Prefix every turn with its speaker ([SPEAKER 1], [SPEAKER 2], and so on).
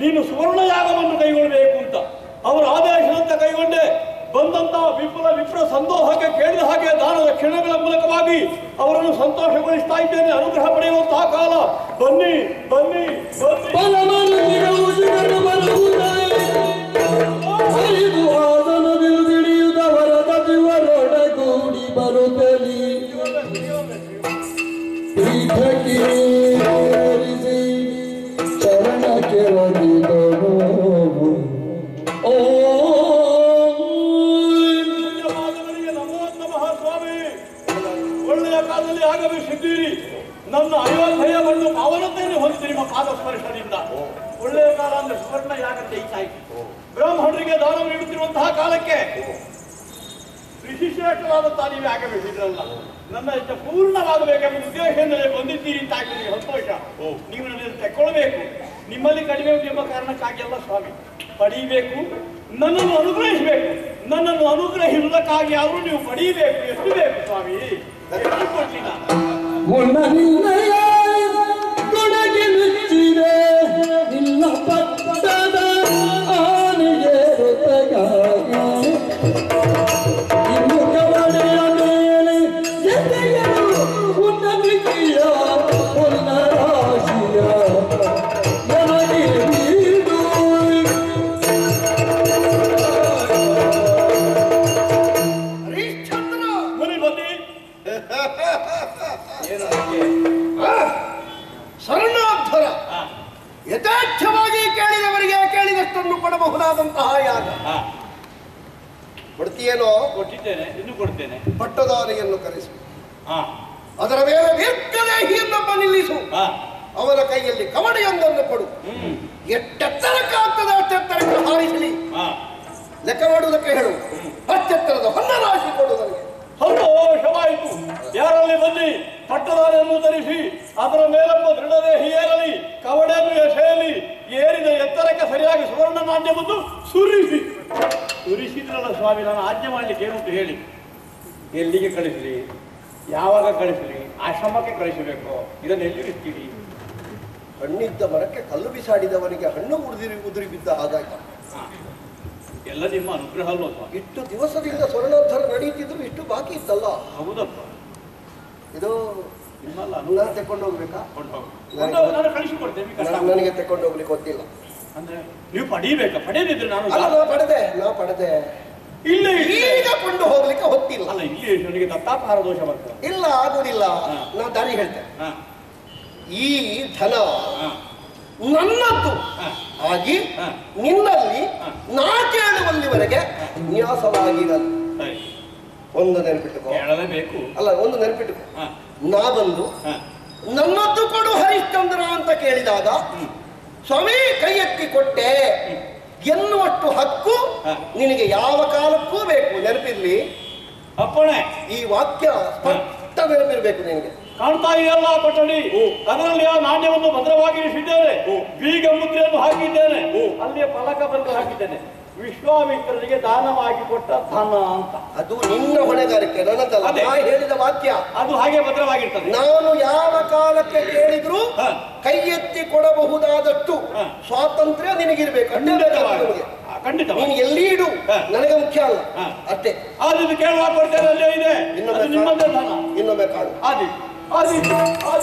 [SPEAKER 1] ನೀನು ಸುವರ್ಣ ಯಾಗವನ್ನು ಕೈಗೊಳ್ಳಬೇಕು ಅಂತ ಅವರ ಆದೇಶದಂತೆ ಕೈಗೊಂಡೆ ಬಂದಂತಹ ವಿಪುಲ ವಿಪ್ರ ಸಂದೋಹಕ್ಕೆ ಕೇಳಿದ ಹಾಗೆ ದಾನದ ಕ್ಷಣಗಳ ಮೂಲಕವಾಗಿ ಅವರನ್ನು ಸಂತೋಷಗೊಳಿಸ್ತಾ ಇದ್ದೇನೆ ಅನುಗ್ರಹ ಪಡೆಯುವಂತಹ ಕಾಲ ಬನ್ನಿ ಬನ್ನಿ ಬನ್ನಿ
[SPEAKER 2] ಕೂಡಿ ಬರುತ್ತಲಿ ಪೀಠಕ್ಕೇರಿಸಿ ಚರಣ ಕೆಳಗಿದನು ಓ
[SPEAKER 1] ಪೂಜ್ಯಪಾದಗಳಿಗೆ ನಮೋ ನಮಃ ಸ್ವಾಮಿ ಒಳ್ಳೆಯ ಕಾಲದಲ್ಲಿ ಆಗಮಿಸಿದ್ದೀರಿ ನನ್ನ ಅಯೋಧ್ಯೆಯನ್ನು ಪಾವನತೆಯನ್ನು ಹೊಂದಿದೆ ನಿಮ್ಮ ಪಾದ ಸ್ಪರ್ಶದಿಂದ ಒಳ್ಳೆಯ ಕಾಲ ಅಂದ್ರೆ ಸುವರ್ಣ ಯಾಗ ಜಯಿಸಾಯಿತು ಬ್ರಾಹ್ಮಣರಿಗೆ ದಾನ ನೀಡುತ್ತಿರುವಂತಹ ಕಾಲಕ್ಕೆ ವಿಶಿಷ್ಟವಾದಂತಹ ನೀವೇ ಆಗಮಿಸಿದ್ರಲ್ಲ ನನ್ನ ಇಷ್ಟ ಪೂರ್ಣವಾಗಬೇಕೆಂಬ ಉದ್ದೇಶದಿಂದಲೇ ಬಂದಿದ್ದೀರಿ ಅಂತ ಆಗ್ತದೆ ಸಂತೋಷ ನೀವು ನನ್ನನ್ನು ತೆಕ್ಕೊಳ್ಬೇಕು ನಿಮ್ಮಲ್ಲಿ ಕಡಿಮೆ ಉಂಟು ಎಂಬ ಕಾರಣಕ್ಕಾಗಿಯಲ್ಲ ಸ್ವಾಮಿ ಪಡೀಬೇಕು ನನ್ನನ್ನು ಅನುಗ್ರಹಿಸಬೇಕು ನನ್ನನ್ನು ಅನುಗ್ರಹಿಸುವುದಕ್ಕಾಗಿ ಅವರು ನೀವು ಪಡೀಬೇಕು ಎಷ್ಟು ಬೇಕು ಸ್ವಾಮಿ ಎಷ್ಟು ಕೊಡ್ಲಿ ನಾನು?
[SPEAKER 2] ಉಣ್ಣ ನಿನ್ನಯ ಕೊಡಗೆ ಮೆಚ್ಚಿದೆ ನಿನ್ನ ಪಟ್ಟದ ಆನೆಗೆ ರೊತ್ತಗಾಗಿ ಇನ್ನು ಕವಡೆಯ ಮೇಲೆ ಎದೆಯಲು ಉನ್ನತಿಯ ಪುನ್ನ ರಾಶಿಯ ನನಗೆ ನೀಡು
[SPEAKER 3] ಹರಿಶ್ಚಂದ್ರ
[SPEAKER 1] ಮುನಿ ಬನ್ನಿ
[SPEAKER 3] ಶರಣಾರ್ಥರ
[SPEAKER 1] ಹಾ,
[SPEAKER 3] ಯಥೇಚ್ಛವಾಗಿ ಕೇಳಿದವರಿಗೆ ಕೇಳಿದಷ್ಟನ್ನು ಕೊಡಬಹುದಾದಂತಹ ಯಾಗ
[SPEAKER 1] ಹಾ,
[SPEAKER 3] ಕೊಡ್ತೀಯೇನೋ
[SPEAKER 1] ಕೊಟ್ಟಿದ್ದೇನೆ ಇನ್ನು ಕೊಡ್ತೇನೆ
[SPEAKER 3] ಪಟ್ಟದಾರಿಯನ್ನು ಕರೆಸು
[SPEAKER 1] ಹಾ
[SPEAKER 3] ಅದರ ಮೇಲೆ ದೀರ್ಘದೇಹಿಯನ್ನೊಬ್ಬ ನಿಲ್ಲಿಸು
[SPEAKER 1] ಹಾ
[SPEAKER 3] ಅವನ ಕೈಯಲ್ಲಿ ಕವಡೆಯೊಂದನ್ನು ಕೊಡು
[SPEAKER 1] ಹ್ಮ್
[SPEAKER 3] ಎಷ್ಟೆತ್ತರಕ್ಕಾಗ್ತದೆ ಅಷ್ಟೆತ್ತರಕ್ಕೆ ಹಾರಿಸಲಿ
[SPEAKER 1] ಹಾ
[SPEAKER 3] ಲೆಕ್ಕ ಮಾಡುವುದಕ್ಕೆ ಹೇಳು ಅಷ್ಟೆತ್ತರದ ಹೊನ್ನ ರಾಶಿ ಕೊಡು ನನಗೆ
[SPEAKER 1] ಸಂತೋಷವಾಯಿತು ಯಾರಲ್ಲಿ ಬನ್ನಿ ಪಟ್ಟದಾರಿಯನ್ನು ಧರಿಸಿ ಅದರ ಮೇಲೊಬ್ಬ ದೃಢದೇಹಿ ಏರಲಿ ಕವಡೆಯನ್ನು ಎಸೆಯಲಿ ಏರಿದ ಎತ್ತರಕ್ಕೆ ಸರಿಯಾಗಿ ಸುವರ್ಣ ನಾಣ್ಯವನ್ನು ಸುರಿಸಿ ಸುರಿಸಿದ್ರಲ್ಲ ಸ್ವಾಮಿ ನಾನು ಆಜ್ಞೆ ಮಾಡ್ಲಿಕ್ಕೆ ಏನುಂಟು ಹೇಳಿ ಎಲ್ಲಿಗೆ ಕಳಿಸಲಿ ಯಾವಾಗ ಕಳಿಸಲಿ ಆಶ್ರಮಕ್ಕೆ ಕಳಿಸಬೇಕು ಇದನ್ನು ಎಲ್ಲಿರಿಸ್ತೀರಿ
[SPEAKER 3] ಹಣ್ಣಿದ್ದ ಮರಕ್ಕೆ ಕಲ್ಲು ಬಿಸಾಡಿದವನಿಗೆ ಹಣ್ಣು ಉದುರಿ ಉದುರಿ ಬಿದ್ದ ಹಾಗಾಯ್ತು
[SPEAKER 1] ಹಾ. ಎಲ್ಲ ನಿಮ್ಮ ಅನುಗ್ರಹ ಅಲ್ವ ಸ್ವಾಮಿ
[SPEAKER 3] ಇಷ್ಟು ದಿವಸದಿಂದ ಸ್ವರ್ಣೋದ್ಧಾರ ನಡೀತಿದ್ರು ಇಷ್ಟು ಬಾಕಿ ಇತ್ತಲ್ಲ
[SPEAKER 1] ಹೌದಪ್ಪ
[SPEAKER 3] ಇದು
[SPEAKER 1] ನಿಮ್ಮಲ್ಲ
[SPEAKER 3] ನಾನು
[SPEAKER 1] ಅನುಗ್ರಹ
[SPEAKER 3] ತಕೊಂಡು ಹೋಗ್ಬೇಕಾ
[SPEAKER 1] ಕೊಂಡು ಹೋಗು. ಕೊಂಡು ನಾನು ಕಳಿಸಿಕೊಡ್ತೇನೆ ಕಷ್ಟ
[SPEAKER 3] ನಾನು- ನನಗೆ ತಕೊಂಡು ಹೋಗ್ಲಿಕ್ಕೆ ಗೊತ್ತಿಲ್ಲ
[SPEAKER 1] ಅಂದ್ರೆ ನೀವು ಪಡೀಬೇಕಾ ಪಡೆಯದಿದ್ರೆ ನಾನು
[SPEAKER 3] ಅಲ್ಲ ನಾ ಪಡೆದೆ ನಾ ಪಡೆದೆ
[SPEAKER 1] ಇಲ್ಲೇ
[SPEAKER 3] ಈಗ ಕೊಂಡು ಹೋಗ್ಲಿಕ್ಕೆ ಹೊತ್ತಿಲ್ಲ
[SPEAKER 1] ಅಲ್ಲ ಇಲ್ಲಿ ನನಗೆ ದತ್ತಾಪಹಾರ ದೋಷ ಬರ್ತದೆ
[SPEAKER 3] ಇಲ್ಲ ಆಗುದಿಲ್ಲ
[SPEAKER 1] ಹಾ.
[SPEAKER 3] ನಾ ದಾರಿ ಹೇಳ್ತೇನೆ
[SPEAKER 1] ಹಾ,
[SPEAKER 3] ಈ ಧನ
[SPEAKER 1] ಹಾ,
[SPEAKER 3] ನನ್ನದ್ದು
[SPEAKER 1] ಹಾ.
[SPEAKER 3] ಆಗಿ
[SPEAKER 1] ಹಾ.
[SPEAKER 3] ನಿನ್ನಲ್ಲಿ
[SPEAKER 1] ಹಾ.
[SPEAKER 3] ನಾ ಕೇಳುವಲ್ಲಿವರೆಗೆ ನ್ಯಾಸವಾಗಿರಲ್ಲ
[SPEAKER 1] ಸರಿ
[SPEAKER 3] ಒಂದು ನೆನಪಿಟ್ಟುಕೋ
[SPEAKER 1] ಕೇಳಲೇಬೇಕು
[SPEAKER 3] ಅಲ್ಲ ಒಂದು ನೆನಪಿಟ್ಟುಕೋ
[SPEAKER 1] ಹಾ,
[SPEAKER 3] ನಾ ಬಂದು
[SPEAKER 1] ಹಾ,
[SPEAKER 3] ನನ್ನದ್ದು ಕೊಡು ಹರಿಶ್ಚಂದ್ರ ಅಂತ ಕೇಳಿದಾಗ ಸ್ವಾಮಿ ಕೈ ಎತ್ತಿ ಕೊಟ್ಟೆ ಎನ್ನುವಷ್ಟು ಹಕ್ಕು
[SPEAKER 1] ಹಾ.
[SPEAKER 3] ನಿನಗೆ ಯಾವ ಕಾಲಕ್ಕೂ ಬೇಕು ನೆನಪಿರ್ಲಿ
[SPEAKER 1] ಅಪ್ಪಣೆ
[SPEAKER 3] ಈ ವಾಕ್ಯ ಸ್ಪಷ್ಟ ನೆನಪಿರ್ಬೇಕು ನಿನಗೆ
[SPEAKER 1] ಕಾಣ್ತಾ ಇದೆಯಲ್ಲ ಕೊಠಡಿ ಅದರಲ್ಲಿ ಆ ನಾಣ್ಯವನ್ನು ಭದ್ರವಾಗಿ ಇರಿಸಿದ್ದೇನೆ ಬೀಗ ಮುದ್ರೆಯನ್ನು ಹಾಕಿದ್ದೇನೆ ಅಲ್ಲಿಯ ಫಲಕ ಬರೆದು ಹಾಕಿದ್ದೇನೆ ವಿಶ್ವಾಮಿತ್ರರಿಗೆ ದಾನವಾಗಿ ಕೊಟ್ಟ ಧನ ಅಂತ
[SPEAKER 3] ಅದು ನಿನ್ನ ಹೊಣೆಗಾರಿಕೆ ನನ್ನದಲ್ಲ
[SPEAKER 1] ಅದೇ.
[SPEAKER 3] ನಾ ಹೇಳಿದ ವಾಕ್ಯ
[SPEAKER 1] ಅದು ಹಾಗೆ ಭದ್ರವಾಗಿರ್ತದೆ
[SPEAKER 3] ನಾನು ಯಾವ ಕಾಲಕ್ಕೆ ಕೇಳಿದ್ರು
[SPEAKER 1] ಹಾ.
[SPEAKER 3] ಕೈ ಎತ್ತಿ ಕೊಡಬಹುದಾದಷ್ಟು
[SPEAKER 1] ಹಾ.
[SPEAKER 3] ಸ್ವಾತಂತ್ರ್ಯ ನಿನಗಿರ್ಬೇಕು ಅಷ್ಟೇ ಬೇಕಾಗ್ತದೆ ನಿನಗೆ
[SPEAKER 1] ಆ, ಖಂಡಿತವಾಗಿ
[SPEAKER 3] ನೀನು ಎಲ್ಲಿ ಇಡು
[SPEAKER 1] ಹಾ.
[SPEAKER 3] ನನಗೆ ಮುಖ್ಯ ಅಲ್ಲ
[SPEAKER 1] ಹಾ.
[SPEAKER 3] ಅಷ್ಟೇ
[SPEAKER 1] ಆದಿದ್ದು ಕೇಳುವ ಕೊಡ್ತೇನೆ ಅಲ್ಲೇ ಇದೆ
[SPEAKER 3] ಇನ್ನೊಮ್ಮೆ
[SPEAKER 1] ಅದು ನಿಮ್ಮದೇ ಧನ
[SPEAKER 3] ಇನ್ನೊಮ್ಮೆ ಕಾಣು
[SPEAKER 1] ಆದಿ ಆದಿ ಆದಿ